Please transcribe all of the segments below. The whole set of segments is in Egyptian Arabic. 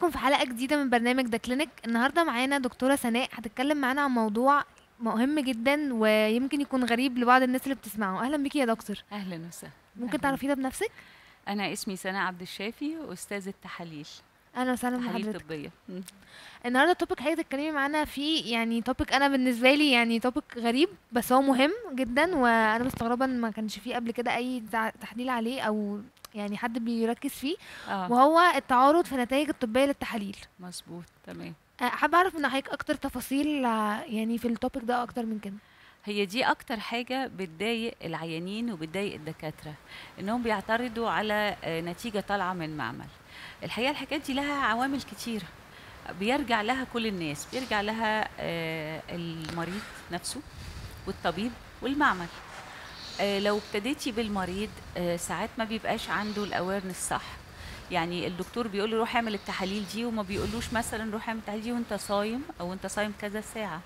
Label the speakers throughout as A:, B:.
A: بيكم في حلقة جديدة من برنامج ذا كلينيك النهاردة معانا دكتورة سناء هتتكلم معانا عن موضوع مهم جدا ويمكن يكون غريب لبعض الناس اللي بتسمعه أهلا بيكي يا دكتور
B: اهلا وسهلا
A: ممكن
B: أهلاً.
A: تعرفينا بنفسك
B: انا اسمي سناء عبد الشافي استاذ التحاليل
A: أهلا وسهلا
B: تحاليل
A: بحضرتك
B: طبيه مم.
A: النهارده التوبيك اللي تتكلمي معانا فيه يعني توبيك انا بالنسبه لي يعني توبيك غريب بس هو مهم جدا وانا مستغربه ان ما كانش فيه قبل كده اي تع- تحليل عليه او يعني حد بيركز فيه
B: اه
A: وهو التعارض في النتائج الطبيه للتحاليل
B: مظبوط تمام
A: أه، حابه اعرف من حضرتك اكتر تفاصيل آه، يعني في التوبيك ده اكتر من كده
B: هي دي اكتر حاجه بتضايق العيانين وبتضايق الدكاتره انهم بيعترضوا على آه، نتيجه طالعه من معمل الحقيقه الحاجات دي لها عوامل كتيره بيرجع لها كل الناس بيرجع لها آه، المريض نفسه والطبيب والمعمل آه، لو ابتديتي بالمريض آه، ساعات ما بيبقاش عنده الاويرنس صح يعني الدكتور بيقول له روح اعمل التحاليل دي وما بيقولوش مثلا روح اعمل التحاليل دي وانت صايم او انت صايم كذا ساعه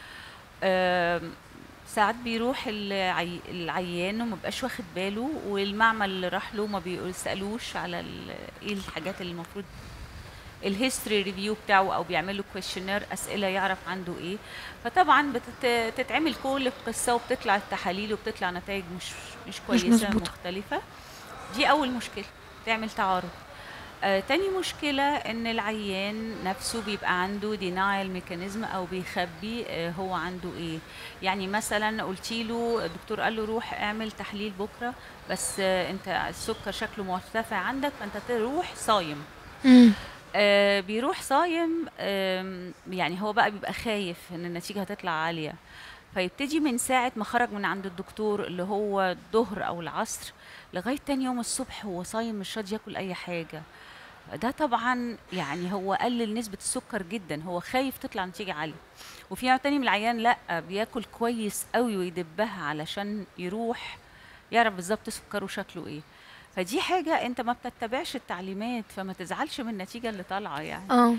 B: آم، ساعات بيروح العي... العيان وما بقاش واخد باله والمعمل اللي راح له ما بيسالوش على ال... ايه الحاجات اللي المفروض الهيستوري ريفيو بتاعه او بيعمل له كويشنير اسئله يعرف عنده ايه فطبعا بتتعمل كل القصه وبتطلع التحاليل وبتطلع نتائج مش مش كويسه
A: مظبوطة.
B: مختلفه دي اول مشكله تعمل تعارض آه تاني مشكلة ان العيان نفسه بيبقى عنده دينايل ميكانيزم او بيخبي آه هو عنده ايه يعني مثلا قلتي له الدكتور قال له روح اعمل تحليل بكرة بس آه انت السكر شكله مرتفع عندك فانت تروح صايم آه بيروح صايم آم، يعني هو بقى بيبقى خايف ان النتيجة هتطلع عالية فيبتدي من ساعة ما خرج من عند الدكتور اللي هو الظهر أو العصر لغاية تاني يوم الصبح هو صايم مش راضي ياكل أي حاجة ده طبعا يعني هو قلل نسبة السكر جدا هو خايف تطلع نتيجة عالية وفي نوع تاني من العيان لا بياكل كويس قوي ويدبها علشان يروح يعرف بالظبط سكره شكله ايه فدي حاجة انت ما بتتبعش التعليمات فما تزعلش من النتيجة اللي طالعة يعني
A: اه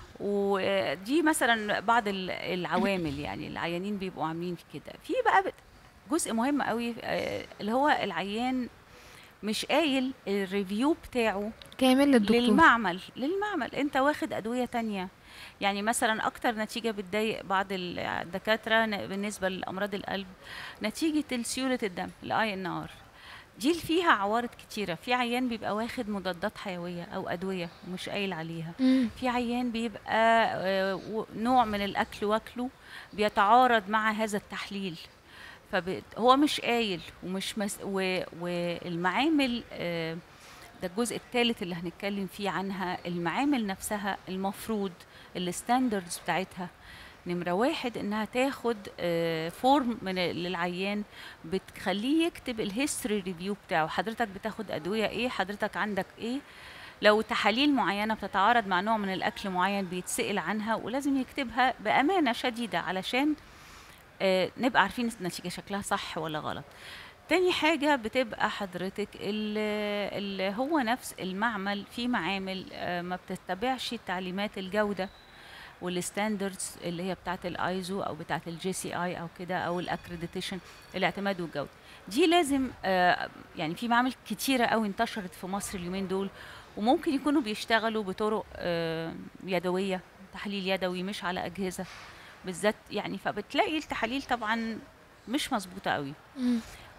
B: ودي مثلا بعض ال- العوامل يعني العيانين بيبقوا عاملين كده في بقى بت- جزء مهم قوي آه، اللي هو العيان مش قايل الريفيو بتاعه
A: كامل للدكتور
B: للمعمل للمعمل انت واخد ادويه تانية يعني مثلا اكتر نتيجه بتضايق بعض الدكاتره ن- بالنسبه لامراض القلب نتيجه سيوله الدم الاي ان ار دي فيها عوارض كتيره في عيان بيبقى واخد مضادات حيويه او ادويه ومش قايل عليها
A: مم.
B: في عيان بيبقى آه، و- نوع من الاكل واكله بيتعارض مع هذا التحليل فهو مش قايل ومش مس و- والمعامل آه، ده الجزء الثالث اللي هنتكلم فيه عنها المعامل نفسها المفروض الستاندردز بتاعتها نمرة واحد انها تاخد آه، فورم من ال- للعيان بتخليه يكتب الهيستوري ريفيو بتاعه حضرتك بتاخد ادوية ايه حضرتك عندك ايه لو تحاليل معينة بتتعارض مع نوع من الأكل معين بيتسأل عنها ولازم يكتبها بأمانة شديدة علشان آه، نبقى عارفين النتيجة شكلها صح ولا غلط تاني حاجة بتبقى حضرتك ال- اللي هو نفس المعمل في معامل آه، ما بتتبعش تعليمات الجودة والستاندردز اللي هي بتاعت الايزو او بتاعت الجي سي اي او كده او الاكريديتيشن الاعتماد والجوده دي لازم آه، يعني في معامل كتيره قوي انتشرت في مصر اليومين دول وممكن يكونوا بيشتغلوا بطرق آه، يدويه تحليل يدوي مش على اجهزه بالذات يعني فبتلاقي التحاليل طبعا مش مظبوطه قوي
A: مم.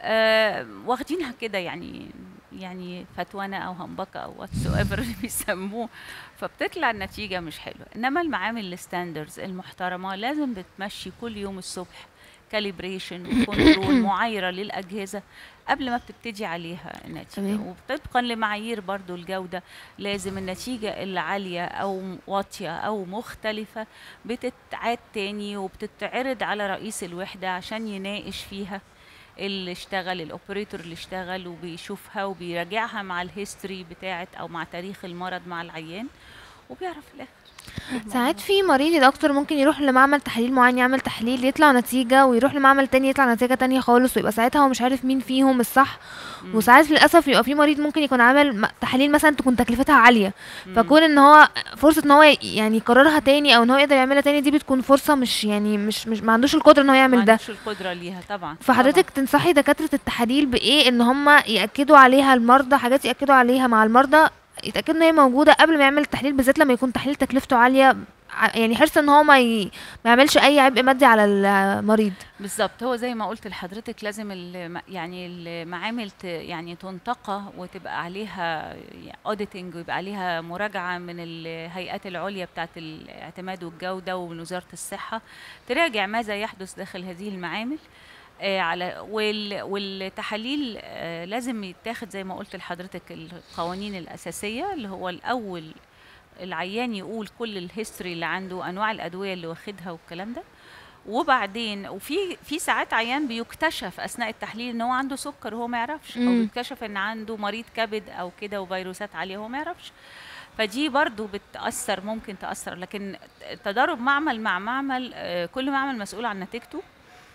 B: آه واخدينها كده يعني يعني فتوانة او همبكه او واتس ايفر اللي بيسموه فبتطلع النتيجه مش حلوه انما المعامل الستاندردز المحترمه لازم بتمشي كل يوم الصبح كاليبريشن وكنترول معايره للاجهزه قبل ما بتبتدي عليها النتيجه
A: تمام.
B: وطبقا لمعايير برضو الجوده لازم النتيجه العاليه او واطيه او مختلفه بتتعاد تاني وبتتعرض على رئيس الوحده عشان يناقش فيها اللي اشتغل الاوبريتور اللي اشتغل وبيشوفها وبيراجعها مع الهيستوري بتاعت او مع تاريخ المرض مع العيان وبيعرف في الاخر
A: ساعات في مريض يا دكتور ممكن يروح لمعمل تحليل معين يعمل تحليل يطلع نتيجة ويروح لمعمل تاني يطلع نتيجة تانية خالص ويبقى ساعتها هو مش عارف مين فيهم الصح
B: مم.
A: وساعات للأسف يبقى في مريض ممكن يكون عامل م- تحاليل مثلا تكون تكلفتها عالية
B: مم.
A: فكون ان هو فرصة ان هو ي- يعني يكررها تاني او ان هو يقدر يعملها تاني دي بتكون فرصة مش يعني مش مش ما عندوش القدرة ان هو
B: ما
A: يعمل ده
B: عندوش القدره ليها طبعا
A: فحضرتك تنصحي دكاترة التحاليل بإيه إن هم يأكدوا عليها المرضى حاجات يأكدوا عليها مع المرضى يتاكدوا ان هي موجوده قبل ما يعمل التحليل بالذات لما يكون تحليل تكلفته عاليه ع- يعني حرص ان هو ما ي... ما يعملش اي عبء مادي على المريض
B: بالظبط هو زي ما قلت لحضرتك لازم الم- يعني المعامل ت- يعني تنتقى وتبقى عليها اوديتنج ويبقى عليها مراجعه من الهيئات العليا بتاعه الاعتماد والجوده ومن وزاره الصحه تراجع ماذا يحدث داخل هذه المعامل آه، على وال والتحاليل آه، لازم يتاخد زي ما قلت لحضرتك القوانين الاساسيه اللي هو الاول العيان يقول كل الهيستوري اللي عنده انواع الادويه اللي واخدها والكلام ده وبعدين وفي في ساعات عيان بيكتشف اثناء التحليل ان هو عنده سكر وهو ما يعرفش او
A: مم.
B: بيكتشف ان عنده مريض كبد او كده وفيروسات عاليه وهو ما يعرفش فدي برضو بتأثر ممكن تأثر لكن تضارب معمل مع معمل آه، كل معمل مسؤول عن نتيجته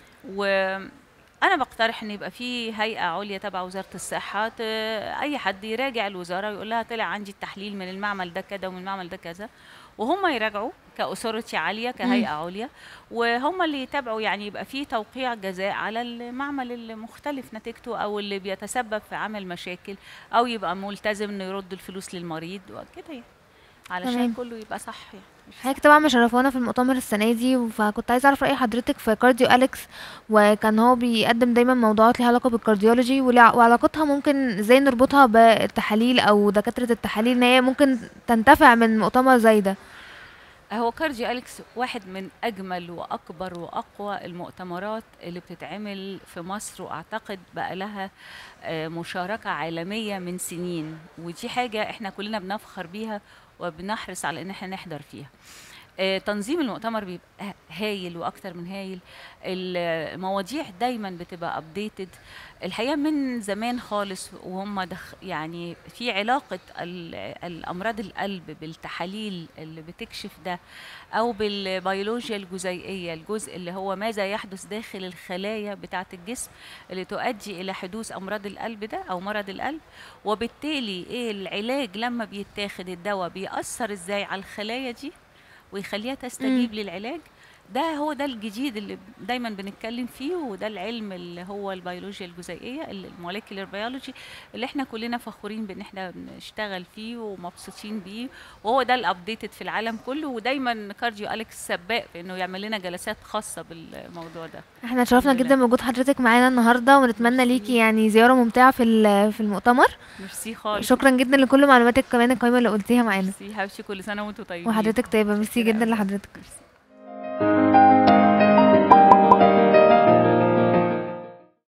B: وانا بقترح ان يبقى في هيئه عليا تبع وزاره الصحه ت- اي حد يراجع الوزاره ويقول لها طلع عندي التحليل من المعمل ده كذا ومن المعمل ده كذا وهم يراجعوا كاثوريتي عاليه كهيئه عليا وهم اللي يتابعوا يعني يبقى في توقيع جزاء على المعمل المختلف نتيجته او اللي بيتسبب في عمل مشاكل او يبقى ملتزم انه يرد الفلوس للمريض وكده يعني علشان
A: تمام.
B: كله يبقى صح يعني مش
A: حضرتك طبعا مشرفانا في المؤتمر السنه دي فكنت عايزه اعرف راي حضرتك في كارديو اليكس وكان هو بيقدم دايما موضوعات ليها علاقه بالكارديولوجي ولع- وعلاقتها ممكن ازاي نربطها بالتحاليل او دكاتره التحاليل ان هي ممكن تنتفع من مؤتمر زي ده
B: هو كارديو أليكس واحد من أجمل وأكبر وأقوى المؤتمرات اللي بتتعمل في مصر وأعتقد بقى لها آه، مشاركة عالمية من سنين ودي حاجة احنا كلنا بنفخر بيها وبنحرص على ان احنا نحضر فيها آه، تنظيم المؤتمر بيبقى هايل واكتر من هايل المواضيع دايما بتبقى ابديتد الحقيقه من زمان خالص وهم دخ يعني في علاقه ال- الامراض القلب بالتحاليل اللي بتكشف ده او بالبيولوجيا الجزيئيه الجزء اللي هو ماذا يحدث داخل الخلايا بتاعه الجسم اللي تؤدي الى حدوث امراض القلب ده او مرض القلب وبالتالي ايه العلاج لما بيتاخد الدواء بيأثر ازاي على الخلايا دي ويخليها تستجيب للعلاج ده هو ده الجديد اللي دايما بنتكلم فيه وده العلم اللي هو البيولوجيا الجزيئيه الموليكولر بيولوجي اللي احنا كلنا فخورين بان احنا بنشتغل فيه ومبسوطين بيه وهو ده الابديتد في العالم كله ودايما كارديو اليكس سباق في انه يعمل لنا جلسات خاصه بالموضوع ده
A: احنا اتشرفنا
B: الحمد
A: جدا
B: لله.
A: بوجود حضرتك معانا النهارده ونتمنى ليكي يعني زياره ممتعه في ال- في المؤتمر
B: ميرسي خالص
A: شكرا جدا لكل معلوماتك كمان القيمه اللي قلتيها معانا
B: ميرسي حبيبتي كل سنه وانتم طيبين
A: وحضرتك طيبه ميرسي جدا
B: شكراً.
A: لحضرتك
B: ميرسي.